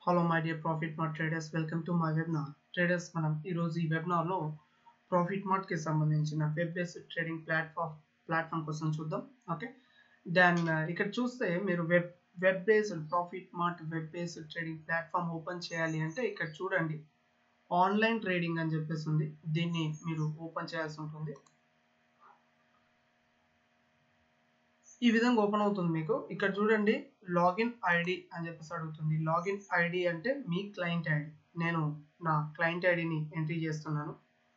hello my dear Profit Mart traders welcome to my webinar traders మనం ఈరోజు ఈ వెబినార్లో ప్రాఫిట్ మార్ట్కి సంబంధించిన web based trading platform platform కోసం చూద్దాం ఓకే దెన్ ఇక్కడ చూస్తే మీరు web web based Profit Mart web based trading platform open చేయాలి అంటే ఇక్కడ చూడండి ఆన్లైన్ ట్రేడింగ్ అని చెప్పేసి ఉంది దీన్ని మీరు ఓపెన్ చేయాల్సి ఉంటుంది ఈ విధంగా ఓపెన్ అవుతుంది మీకు ఇక్కడ చూడండి లాగిన్ ఐడి అని చెప్పేసి అడుగుతుంది లాగిన్ ఐడి అంటే మీ క్లయింట్ ఐడి నేను నా క్లయింట్ ఐడిని ఎంట్రీ చేస్తున్నాను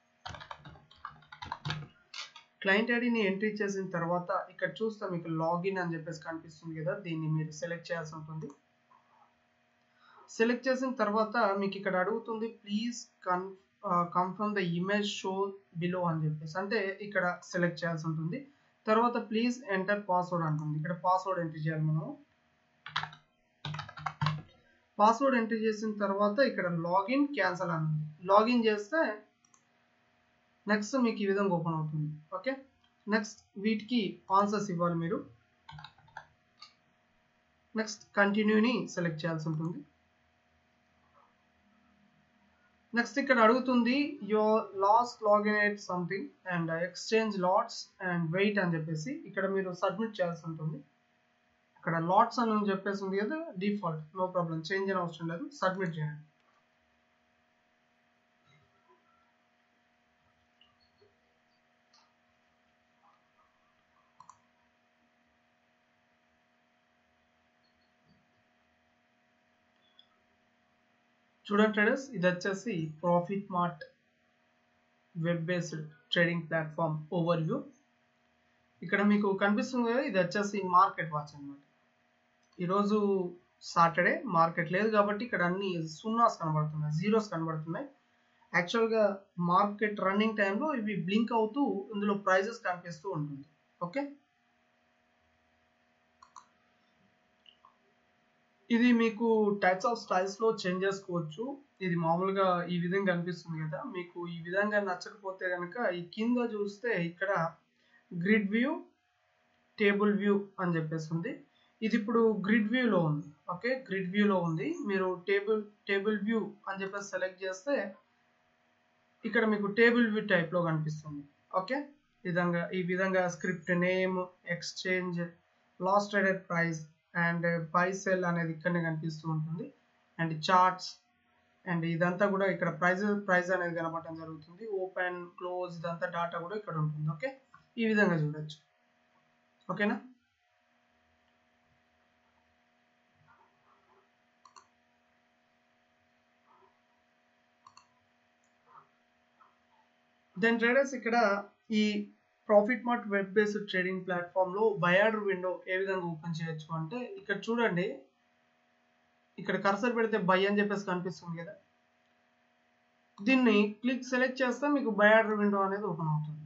క్లయింట్ ఐడిని ఎంట్రీ చేసిన తర్వాత ఇక్కడ చూస్తే మీకు లాగిన్ అని చెప్పేసి కనిపిస్తుంది కదా దీన్ని మీరు సెలెక్ట్ చేయాల్సి ఉంటుంది సెలెక్ట్ చేసిన తర్వాత మీకు ఇక్కడ అడుగుతుంది ప్లీజ్ కన్ come from the image show below అని చెప్పేసి అంటే ఇక్కడ సెలెక్ట్ చేయాల్సి ఉంటుంది తర్వాత ప్లీజ్ ఎంటర్ పాస్వర్డ్ అంటుంది ఇక్కడ పాస్వర్డ్ ఎంట్రీ చేయాలి మనం పాస్వర్డ్ ఎంట్రీ చేసిన తర్వాత ఇక్కడ లాగిన్ క్యాన్సల్ అని ఉంది లాగిన్ చేస్తే నెక్స్ట్ మీకు ఈ విధంగా ఓపెన్ అవుతుంది ఓకే నెక్స్ట్ వీటికి ఆన్సర్స్ ఇవ్వాలి మీరు నెక్స్ట్ కంటిన్యూని సెలెక్ట్ చేయాల్సి ఉంటుంది నెక్స్ట్ ఇక్కడ అడుగుతుంది your last login at something and exchange lots and wait అని చెప్పేసి ఇక్కడ మీరు సబ్మిట్ చేయాల్సి ఉంటుంది ఇక్కడ లాట్స్ అని చెప్పేసి ఉంది కదా డిఫాల్ట్ నో ప్రాబ్లం చేంజ్ అని అవసరం లేదు సబ్మిట్ చేయండి చూడండి ట్రేడర్స్ ఇది వచ్చేసి Profit Mart web based trading platform overview ఇక్కడ మీకు కనిపిస్తుంది కదా ఇది వచ్చేసి మార్కెట్ వాచ్ అనమాట ఈరోజు సాటర్డే మార్కెట్ లేదు కాబట్టి ఇక్కడ అన్ని సున్నాస్ కనబడుతున్నాయి జీరోస్ కనబడుతున్నాయి యాక్చువల్గా మార్కెట్ రన్నింగ్ టైంలో ఇవి బ్లింక్ అవుతూ ఇందులో ప్రైజెస్ కనిపిస్తూ ఉంటుంది ఓకే ఇది మీకు టైప్స్ ఆఫ్ స్టైల్స్ లో చేంజ్ చేసుకోవచ్చు ఇది మామూలుగా ఈ విధంగా కనిపిస్తుంది కదా మీకు ఈ విధంగా నచ్చకపోతే కనుక ఈ కింద చూస్తే ఇక్కడ గ్రిడ్ వ్యూ టేబుల్ వ్యూ అని చెప్పేసి ఉంది ఇది ఇప్పుడు గ్రిడ్ వ్యూలో ఉంది ఓకే గ్రిడ్ వ్యూలో ఉంది మీరు టేబుల్ టేబుల్ వ్యూ అని చెప్పేసి సెలెక్ట్ చేస్తే ఇక్కడ మీకు టేబుల్ వ్యూ టైప్లో కనిపిస్తుంది ఓకే విధంగా ఈ విధంగా script name exchange last traded price and buy sell అనేది ఇక్కడనే కనిపిస్తూ ఉంటుంది అండ్ చార్ట్స్ అండ్ ఇదంతా కూడా ఇక్కడ ప్రైజ్ ప్రైస్ అనేది కనపడటం జరుగుతుంది ఓపెన్ క్లోజ్ ఇదంతా డాటా కూడా ఇక్కడ ఉంటుంది ఓకే ఈ విధంగా చూడొచ్చు ఓకేనా దెన్ ట్రేడర్స్ ఇక్కడ ఈ Profit Mart web based trading platform లో బయార్డర్ విండో ఏ విధంగా ఓపెన్ చేయొచ్చు అంటే ఇక్కడ చూడండి ఇక్కడ కర్సర్ పెడితే బై అని చెప్పేసి కనిపిస్తుంది కదా దీన్ని క్లిక్ సెలెక్ట్ చేస్తే మీకు బయార్డర్ విండో అనేది ఓపెన్ అవుతుంది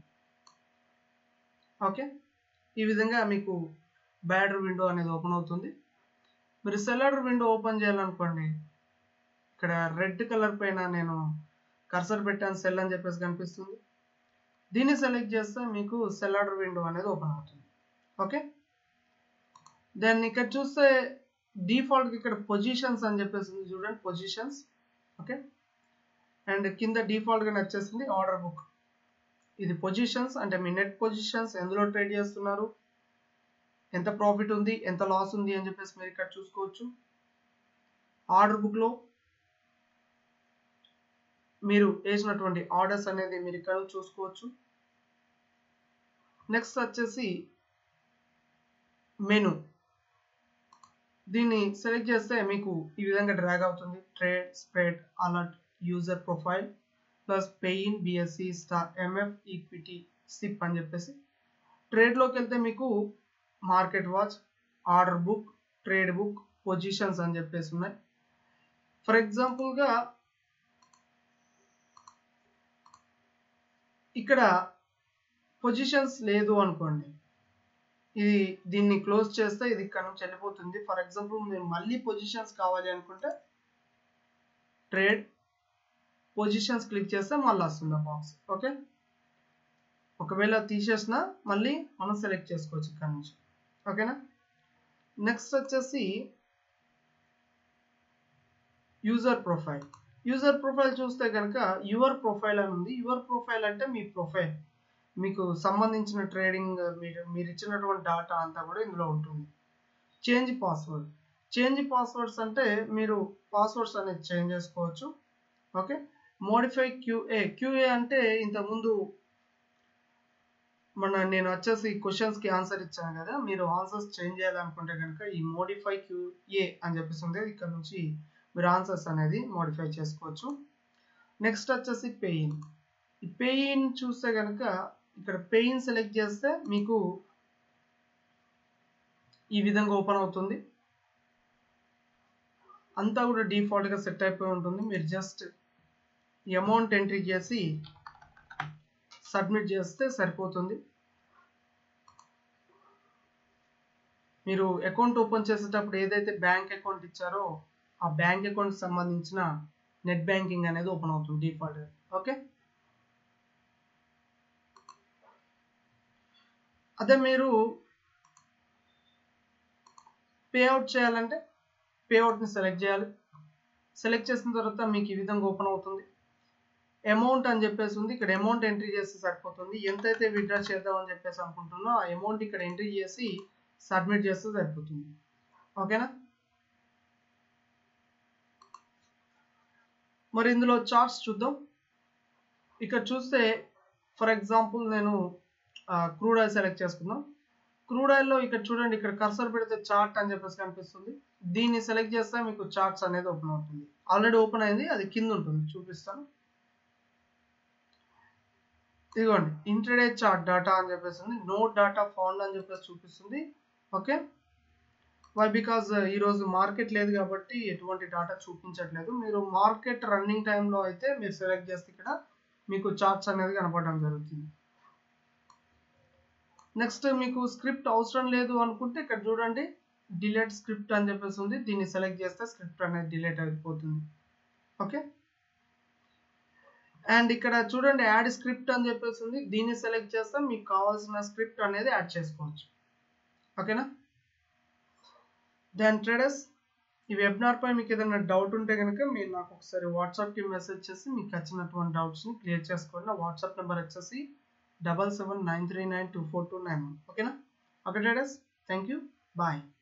ఓకే ఈ విధంగా మీకు బయార్డర్ విండో అనేది ఓపెన్ అవుతుంది మీరు సెల్లర్ విండో ఓపెన్ చేయాలనుకోండి ఇక్కడ రెడ్ కలర్ పైన నేను కర్సర్ పెట్టాను సెల్ అని చెప్పేసి కనిపిస్తుంది దీన్ని సెలెక్ట్ చేస్తే మీకు సెల్ ఆర్డర్ విండో అనేది ఓపెన్ అవుతుంది ఓకే దెన్ ఇక్కడ చూస్తే డిఫాల్ట్ ఇక్కడ పొజిషన్స్ అని చెప్పేసి చూడండి పొజిషన్స్ ఓకే అండ్ కింద డిఫాల్ట్గా నచ్చేసింది ఆర్డర్ బుక్ ఇది పొజిషన్స్ అంటే మీ నెట్ పొజిషన్స్ ఎందులో ట్రేడ్ చేస్తున్నారు ఎంత ప్రాఫిట్ ఉంది ఎంత లాస్ ఉంది అని చెప్పేసి మీరు ఇక్కడ చూసుకోవచ్చు ఆర్డర్ బుక్లో మీరు వేసినటువంటి ఆర్డర్స్ అనేది మీరు ఇక్కడ చూసుకోవచ్చు నెక్స్ట్ వచ్చేసి మెను దీన్ని సెలెక్ట్ చేస్తే మీకు ఈ విధంగా డ్రాగ్ అవుతుంది trade spread alert user profile plus pay in BSE star MF equity SIP అని చెప్పేసి ట్రేడ్లోకి వెళ్తే మీకు market watch order book trade book positions అని చెప్పేసి ఉన్నాయి ఫర్ ఎగ్జాంపుల్గా ఇక్కడ పొజిషన్స్ లేదు అనుకోండి ఇది దీన్ని క్లోజ్ చేస్తే ఇది ఇక్కడ నుంచి వెళ్ళిపోతుంది ఫర్ ఎగ్జాంపుల్ మీరు మళ్ళీ పొజిషన్స్ కావాలి అనుకుంటే ట్రేడ్ పొజిషన్స్ క్లిక్ చేస్తే మళ్ళీ వస్తుంది బాక్స్ ఓకే ఒకవేళ తీసేసినా మళ్ళీ మనం సెలెక్ట్ చేసుకోవచ్చు ఇక్కడ నుంచి ఓకేనా నెక్స్ట్ వచ్చేసి యూజర్ ప్రొఫైల్ యూజర్ ప్రొఫైల్ చూస్తే కనుక యువర్ ప్రొఫైల్ అని ఉంది యువర్ ప్రొఫైల్ అంటే మీ ప్రొఫైల్ మీకు సంబంధించిన ట్రేడింగ్ మీరు మీరు ఇచ్చినటువంటి డాటా అంతా కూడా ఇందులో ఉంటుంది చేంజ్ పాస్వర్డ్ చేంజ్ పాస్వర్డ్స్ అంటే మీరు పాస్వర్డ్స్ అనేది చేంజ్ చేసుకోవచ్చు ఓకే మోడిఫై క్యూఏ క్యూఏ అంటే ఇంతకుముందు మన నేను వచ్చేసి క్వశ్చన్స్కి ఆన్సర్ ఇచ్చాను కదా మీరు ఆన్సర్స్ చేంజ్ చేయాలనుకుంటే కనుక ఈ మోడిఫై క్యూఏ అని చెప్పేసి ఉంది ఇక్కడ నుంచి మీరు ఆన్సర్స్ అనేది మోడిఫై చేసుకోవచ్చు నెక్స్ట్ వచ్చేసి పెయిన్ ఈ పెయిన్ చూస్తే కనుక ఇక్కడ పెయిన్ సెలెక్ట్ చేస్తే మీకు ఈ విధంగా ఓపెన్ అవుతుంది అంతా కూడా డిఫాల్ట్గా సెట్ అయిపోయి ఉంటుంది మీరు జస్ట్ అమౌంట్ ఎంట్రీ చేసి సబ్మిట్ చేస్తే సరిపోతుంది మీరు అకౌంట్ ఓపెన్ చేసేటప్పుడు ఏదైతే బ్యాంక్ అకౌంట్ ఇచ్చారో ఆ బ్యాంక్ అకౌంట్ సంబంధించిన నెట్ బ్యాంకింగ్ అనేది ఓపెన్ అవుతుంది డిఫాల్ట్ ఓకే అదే మీరు పేఅవుట్ చేయాలంటే పేఅవుట్ని సెలెక్ట్ చేయాలి సెలెక్ట్ చేసిన తర్వాత మీకు ఈ విధంగా ఓపెన్ అవుతుంది అమౌంట్ అని చెప్పేసి ఉంది ఇక్కడ అమౌంట్ ఎంట్రీ చేస్తే సరిపోతుంది ఎంతైతే విత్డ్రా చేద్దామని చెప్పేసి అనుకుంటున్నా ఆ అమౌంట్ ఇక్కడ ఎంట్రీ చేసి సబ్మిట్ చేస్తే సరిపోతుంది ఓకేనా మరి ఇందులో చార్ట్స్ చూద్దాం ఇక్కడ చూస్తే ఫర్ ఎగ్జాంపుల్ నేను క్రూడ్ ఆయిల్ సెలెక్ట్ చేసుకుందాం క్రూడ్ ఆయిల్లో ఇక్కడ చూడండి ఇక్కడ కర్సర్ పెడితే చార్ట్ అని చెప్పేసి కనిపిస్తుంది దీన్ని సెలెక్ట్ చేస్తే మీకు చార్ట్స్ అనేది ఓపెన్ అవుతుంది ఆల్రెడీ ఓపెన్ అయింది అది కింద ఉంటుంది చూపిస్తాను ఇదిగోండి ఇంటర్డే చార్ట్ డేటా అని చెప్పేసి నో డేటా ఫౌండ్ అని చెప్పేసి చూపిస్తుంది ఓకే వై బికాజ్ ఈరోజు మార్కెట్ లేదు కాబట్టి ఎటువంటి డేటా చూపించట్లేదు మీరు మార్కెట్ రన్నింగ్ టైంలో అయితే మీరు సెలెక్ట్ చేస్తే ఇక్కడ మీకు చార్ట్స్ అనేది కనపడడం జరుగుతుంది నెక్స్ట్ మీకు స్క్రిప్ట్ అవసరం లేదు అనుకుంటే ఇక్కడ చూడండి డిలేట్ స్క్రిప్ట్ అని చెప్పేసి ఉంది దీన్ని సెలెక్ట్ చేస్తే స్క్రిప్ట్ అనేది డిలేట్ అయిపోతుంది ఓకే అండ్ ఇక్కడ చూడండి యాడ్ స్క్రిప్ట్ అని చెప్పేసి ఉంది దీన్ని సెలెక్ట్ చేస్తే మీకు కావాల్సిన స్క్రిప్ట్ అనేది యాడ్ చేసుకోవచ్చు ఓకేనా దాని ట్రేడర్స్ ఈ వెబినార్ పై మీకు ఏదైనా డౌట్ ఉంటే కనుక మీరు నాకు ఒకసారి వాట్సాప్కి మెసేజ్ చేసి మీకు వచ్చినటువంటి డౌట్స్ని క్లియర్ చేసుకోండి నా వాట్సాప్ నెంబర్ వచ్చేసి double seven nine three nine two four two nine ఓకేనా okay traders thank you bye